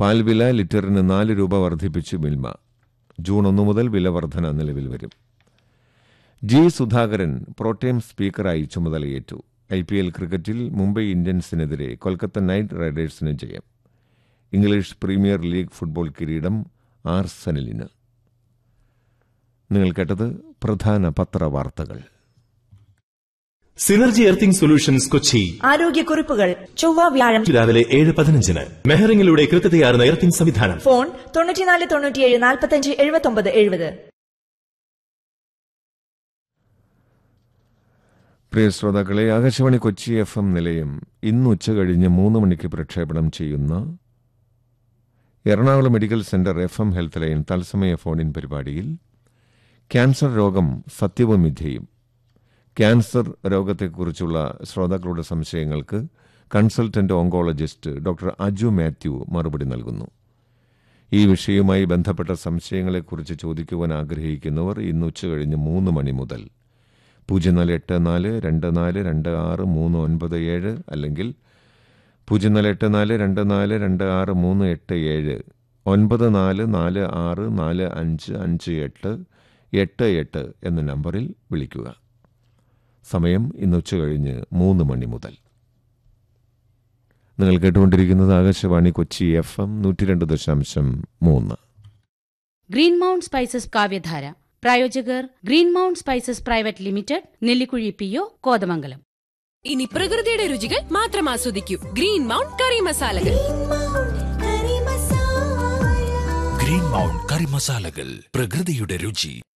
പാൽ വില ലിറ്ററിന് നാല് രൂപ വർദ്ധിപ്പിച്ച് മിൽമ ജൂൺ ഒന്ന് മുതൽ വില വർധന നിലവിൽ വരും ജി സുധാകരൻ പ്രോട്ടേം സ്പീക്കറായി ചുമതലയേറ്റു ഐ പി എൽ ക്രിക്കറ്റിൽ മുംബൈ ഇന്ത്യൻസിനെതിരെ കൊൽക്കത്ത നൈറ്റ് റൈഡേഴ്സിന് ജയം ഇംഗ്ലീഷ് പ്രീമിയർ ലീഗ് ഫുട്ബോൾ കിരീടം ആർസനലിന് നിങ്ങൾ കേട്ടത് പ്രധാന പത്രവാർത്തകൾ സിനർജി എർത്തിംഗ് സൊല്യൂഷൻസ് കൊച്ചി ആരോഗ്യക്കുറിപ്പുകൾ ചൊവ്വ വ്യാഴം രാവിലെ ഏഴ് പതിനഞ്ചിന് മെഹറിംഗിലൂടെ കൃത്യതയാർന്ന എർത്തിംഗ് സംവിധാനം ഫോൺ തൊണ്ണൂറ്റിനാല് തൊണ്ണൂറ്റിയേഴ് നാൽപ്പത്തഞ്ച് എഴുപത്തൊമ്പത് എഴുപത് പ്രിയ ശ്രോതാക്കളെ ആകാശവാണി കൊച്ചി എഫ് എം നിലയം ഇന്ന് ഉച്ച കഴിഞ്ഞ് മൂന്ന് മണിക്ക് പ്രക്ഷേപണം ചെയ്യുന്ന Ernakulam medical centre F M health line തത്സമയ ഫോണിൻ പരിപാടിയിൽ ക്യാൻസർ രോഗം സത്യവും മിഥ്യയും ക്യാൻസർ രോഗത്തെക്കുറിച്ചുള്ള ശ്രോതാക്കളുടെ സംശയങ്ങൾക്ക് consultant oncologist doctor Aju Mathew മറുപടി നൽകുന്നു ഈ വിഷയവുമായി ബന്ധപ്പെട്ട സംശയങ്ങളെക്കുറിച്ച് ചോദിക്കുവാൻ ആഗ്രഹിക്കുന്നവർ ഇന്ന് ഉച്ചകഴിഞ്ഞ് മൂന്ന് മണി മുതൽ പൂജ്യം നാല് എട്ട് നാല് രണ്ട് നാല് രണ്ട് ആറ് മൂന്ന് ഒൻപത് ഏഴ് അല്ലെങ്കിൽ പൂജ്യം നാല് എട്ട് നാല് രണ്ട് നാല് രണ്ട് ആറ് മൂന്ന് എട്ട് ഏഴ് ഒൻപത് നാല് നാല് ആറ് നാല് അഞ്ച് അഞ്ച് എട്ട് എട്ട് എട്ട് എന്ന നമ്പറിൽ വിളിക്കുക സമയം ഇന്ന് ഉച്ചകഴിഞ്ഞ് മൂന്ന് മണി മുതൽ നിങ്ങൾ കേട്ടുകൊണ്ടിരിക്കുന്നത് ആകാശവാണി കൊച്ചി എഫ് എം നൂറ്റി രണ്ട് ദശാംശം മൂന്ന് ഗ്രീൻ മൗണ്ട് സ്പൈസസ് കാവ്യധാര പ്രായോജകർ green Mount Spices private limited Nellikuzhi P O Kothamangalam ഇനി പ്രകൃതിയുടെ രുചികൾ മാത്രം ആസ്വദിക്കൂ ഗ്രീൻ മൗണ്ട് കറി മസാലകൾ ഗ്രീൻ മൗണ്ട് കറി മസാലകൾ പ്രകൃതിയുടെ രുചി